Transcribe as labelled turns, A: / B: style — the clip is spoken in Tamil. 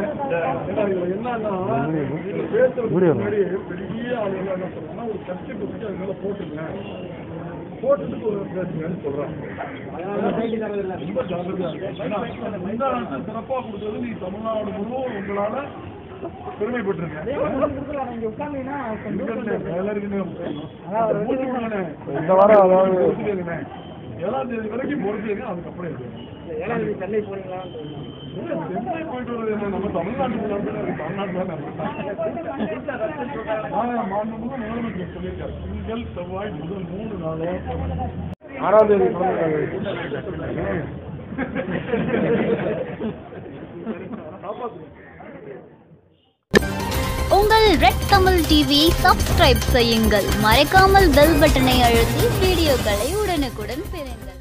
A: ஏன்னா இதுல என்னன்னா இதுல பேசுறதுக்கு முன்னாடி பெரிய ஆளு எல்லாம் என்ன சொல்றாங்கன்னா ஒரு சர்ச்சை கொடுத்து அது மேல போட்டுங்க போட்டுட்டு ஒரு பேசுங்கன்னு சொல்றாங்க ரொம்ப ஜாகிரதையா இருக்கு. ஏன்னா, இந்த நாட்டு சிறப்பா கொடுத்தது நீ தமிழ்நாடு முழுவதும் உங்களால பெருமைப்பட்டிருக்க இருக்கட்டுண்ணே, மேல இருக்குண்ணே. அந்த மூச்சு விடுங்கண்ணே.
B: இந்த வாரம் அதாவது-
A: பொறுத்துக்கங்கண்ணே. ஏழாம் தேதி வரைக்கும் பொறுத்துக்கங்க அதுக்கப்புறம் இது. சென்னை போயிட்டு வர்றது என்ன? நம்ம தமிழ்நாட்டுக்குள்ள வந்து அது தமிழ்நாட்டுல நடக்குது. ஆனா, மாண்புமிகு முதலமைச்சர் சொல்லியிருக்காரு. திங்கள் செவ்வாய் முதல் மூணு நாளும்
B: ஆறாம் தேதி பிறந்த
C: உங்கள் ரெட் தமிழ் டிவியை சப்ஸ்கிரைப் செய்யுங்கள் மறக்காமல் பெல் பட்டனை அழுத்தி வீடியோக்களை உடனுக்குடன் பெறுங்கள்